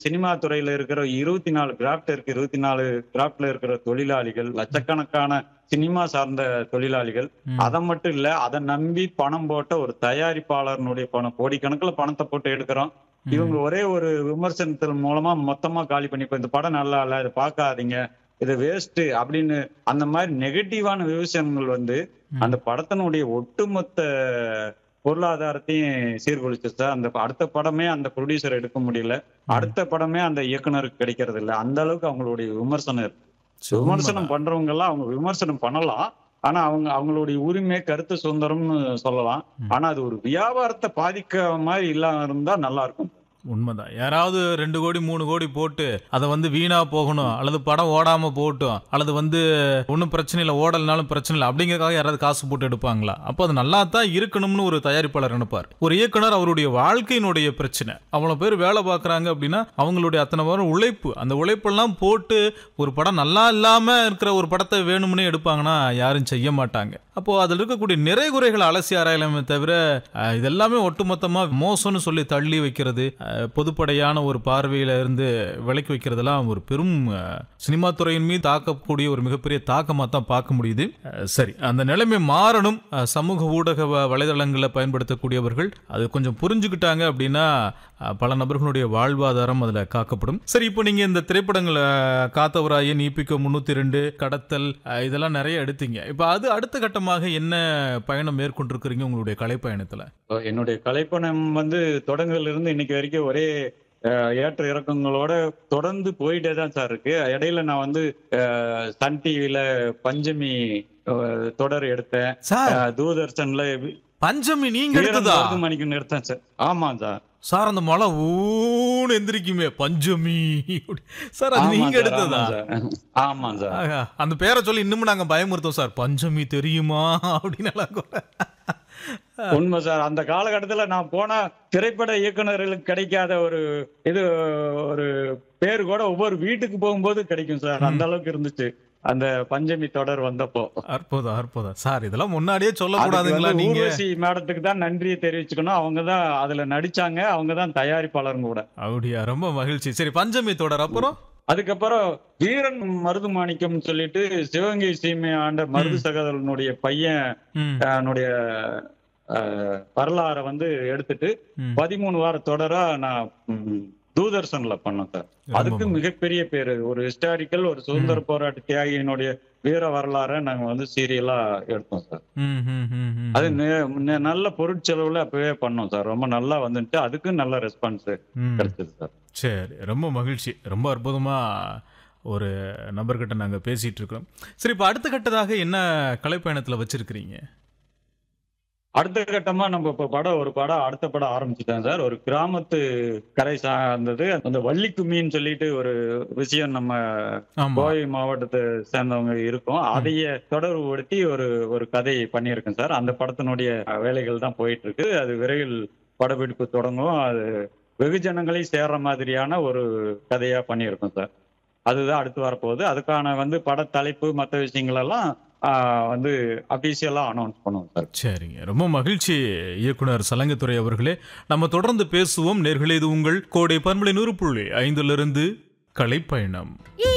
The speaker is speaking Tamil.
சினிமா துறையில இருக்கிற இருபத்தி நாலு கிராஃப்ட் இருக்கு இருபத்தி நாலு கிராஃப்ட்ல இருக்கிற தொழிலாளிகள் லட்சக்கணக்கான சினிமா சார்ந்த தொழிலாளிகள் ம். அதை மட்டும் இல்ல அதை நம்பி பணம் போட்ட ஒரு தயாரிப்பாளர்னுடைய பணம் கோடிக்கணக்கில் பணத்தை போட்டு எடுக்கிறோம் ம். இவங்க ஒரே ஒரு விமர்சனத்தின் மூலமா மொத்தமா காலி பண்ணி இப்ப இந்த படம் நல்லா இல்ல இதை பார்க்காதீங்க இது வேஸ்ட் அப்படின்னு அந்த மாதிரி நெகட்டிவான விமர்சனங்கள் வந்து ம். அந்த படத்தினுடைய ஒட்டுமொத்த பொருளாதாரத்தையும் சீர்குலைச்சு சார் அந்த அடுத்த படமே அந்த ப்ரொடியூசர் எடுக்க முடியல அடுத்த படமே அந்த இயக்குனருக்கு கிடைக்கிறது இல்ல அந்த அளவுக்கு அவங்களுடைய விமர்சனம் இருக்கு சரி, விமர்சனம் உண்மைதான். பண்றவங்க எல்லாம் அவங்க விமர்சனம் பண்ணலாம் ஆனா அவங்க அவங்களுடைய உரிமை கருத்து சுதந்திரம்னு சொல்லலாம் ம். ஆனா அது ஒரு வியாபாரத்தை பாதிக்க மாதிரி இல்லாம இருந்தா நல்லா இருக்கும் உண்மைதான் யாராவது ரெண்டு கோடி மூணு கோடி போட்டு அதை வந்து வீணா போகணும் அல்லது படம் ஓடாம போகட்டும் அல்லது வந்து ஒன்றும் பிரச்சனை இல்லை ஓடலனாலும் பிரச்சனை இல்லை அப்படிங்கறதுக்காக யாராவது காசு போட்டு எடுப்பாங்களா அப்போ அது நல்லா தான் இருக்கணும்னு ஒரு தயாரிப்பாளர் நினைப்பார் ஒரு இயக்குனர் அவருடைய வாழ்க்கையினுடைய பிரச்சனை அவ்வளோ பேர் வேலை பார்க்குறாங்க அப்படின்னா அவங்களுடைய அத்தனை பேரும் உழைப்பு அந்த உழைப்பெல்லாம் போட்டு ஒரு படம் நல்லா இல்லாம இருக்கிற ஒரு படத்தை வேணும்னே எடுப்பாங்கன்னா யாரும் செய்ய மாட்டாங்க அப்போ அதில் இருக்கக்கூடிய நிறை குறைகளை அலசி ஆராயலாமே தவிர அஹ், இதெல்லாமே ஒட்டுமொத்தமா மோசம்னு சொல்லி தள்ளி வைக்கிறது அஹ், பொதுப்படையான ஒரு பார்வையில இருந்து விலக்கி வைக்கிறதெல்லாம் ஒரு பெரும் அஹ், சினிமா துறையின் மீது தாக்கக்கூடிய ஒரு மிகப்பெரிய தாக்கமாக தான் பார்க்க முடியுது அஹ், சரி அந்த நிலைமை மாறணும் அஹ், சமூக ஊடக வ- வலைதளங்களை பயன்படுத்தக்கூடியவர்கள் அது கொஞ்சம் புரிஞ்சுக்கிட்டாங்க அப்படின்னா அஹ், பல நபர்களுடைய வாழ்வாதாரம் அதில் காக்கப்படும் சரி இப்போ நீங்க இந்த திரைப்படங்களை காத்தவராயன் இபிகோ முன்னூத்தி ரெண்டு கடத்தல் அஹ், இதெல்லாம் நிறைய எடுத்தீங்க இப்போ அது அடுத்த கட்டமாக என்ன பயணம் மேற்கொண்டிருக்கிறீங்க உங்களுடைய கலை பயணத்துல இப்போ என்னுடைய கலைப்பணம் வந்து தொடங்குல இருந்து இன்னைக்கு வரைக்கும் ஒரே அஹ், ஏற்ற இறக்கங்களோட தொடர்ந்து போயிட்டே தான் சார் இருக்கு இடையில நான் வந்து அஹ், சன் டிவில பஞ்சமி அஹ், தொடர் எடுத்தேன் சார் அஹ், தூர்தர்ஷன்ல பஞ்சமி நீங்க வீரன் எடுத்ததா மணிக்கு எடுத்தேன் சார் ஆமா சார் சார் அந்த மலை ஊன்னு எந்திரிக்குமே பஞ்சமி அப்படி. சார் அது ஆமா நீங்க சார், எடுத்ததா ஆமா சார். ஆமா சார் ஆஹா, அந்த பேரை சொல்லி இன்னமும் நாங்க பயமுறுத்தோம் சார் பஞ்சமி தெரியுமா அப்படின்னு எல்லாம் கூட. உண்மை சார் அந்த காலகட்டத்துல நான் போன திரைப்பட இயக்குனர்களுக்கு கிடைக்காத ஒரு இது ஒரு பேர் கூட ஒவ்வொரு வீட்டுக்கு போகும்போது கிடைக்கும் சார் அந்த அளவுக்கு இருந்துச்சு அந்த பஞ்சமி தொடர் வந்தப்போ அற்புதம் அற்புதம் சார் இதெல்லாம் முன்னாடியே அதுக்கு சொல்லக்கூடாதுங்களா வந்து நீங்க ஊர்வசி மேடத்துக்கு தான் நன்றியை தெரிவிச்சுக்கணும் அவங்க தான் அதுல நடிச்சாங்க அவங்க தான் தயாரிப்பாளரும் கூட அப்படியா ரொம்ப மகிழ்ச்சி சரி பஞ்சமி தொடர் அப்புறம் அதுக்கப்புறம் வீரன் மருதுமாணிக்கம் சொல்லிட்டு சிவகங்கை சீமை ஆண்ட மருது சகோதரனுடைய பையன் ம், என்னுடைய வரலாறை வந்து எடுத்துட்டு ம். பதிமூணு வார தொடரா நான் ம், தூர்தர்ஷன்ல பண்ணேன் சார் ரொம்ப அதுக்கு மிகப்பெரிய பேரு ஒரு ஹிஸ்டாரிக்கல் ஒரு சுதந்திர போராட்ட தியாகியினுடைய வீர வரலாறை நாங்க வந்து சீரியலா எடுத்தோம் சார் ம், ம், ம், ம். அது நெ- நெ- நல்ல பொருட்செலவுல அப்பவே பண்ணோம் சார் ரொம்ப நல்லா வந்துட்டு அதுக்கு நல்ல ரெஸ்பான்ஸ் ம். கிடைச்சது சார் சரி ரொம்ப மகிழ்ச்சி ரொம்ப அற்புதமா ஒரு நபர்கிட்ட நாங்க பேசிட்டு இருக்கிறோம் சரி இப்போ அடுத்த கட்டதாக என்ன கலைப்பயணத்துல வச்சிருக்கிறீங்க அடுத்த கட்டமா நம்ம இப்ப படம் ஒரு படம் அடுத்த படம் ஆரம்பிச்சுட்டோம் சார் ஒரு கிராமத்து கரை சார்ந்தது அந்த வள்ளிக்கும்மின்னு சொல்லிட்டு ஒரு விஷயம் நம்ம ஆமா கோவை மாவட்டத்தை சேர்ந்தவங்க இருக்கோம் அதைய தொடர்புபடுத்தி ஒரு ஒரு கதை பண்ணியிருக்கேன் சார் அந்த படத்தினுடைய வேலைகள் தான் போயிட்டு இருக்கு அது விரைவில் படப்பிடிப்பு தொடங்கும் அது வெகுஜனங்களை சேர்ற மாதிரியான ஒரு கதையா பண்ணியிருக்கோம் சார் அதுதான் அடுத்து வரப்போகுது அதுக்கான வந்து பட தலைப்பு மற்ற விஷயங்கள் எல்லாம் ஆஹ், வந்து அபிஷியலா அனௌன்ஸ் பண்ணுவோம் சார் சரிங்க ரொம்ப மகிழ்ச்சி இயக்குனர் சலங்கத்துறை அவர்களே நம்ம தொடர்ந்து பேசுவோம் நேர்களே இது உங்கள் கோடை பன்மலை நூறு புள்ளி ஐந்திலிருந்து கலைப்பயணம்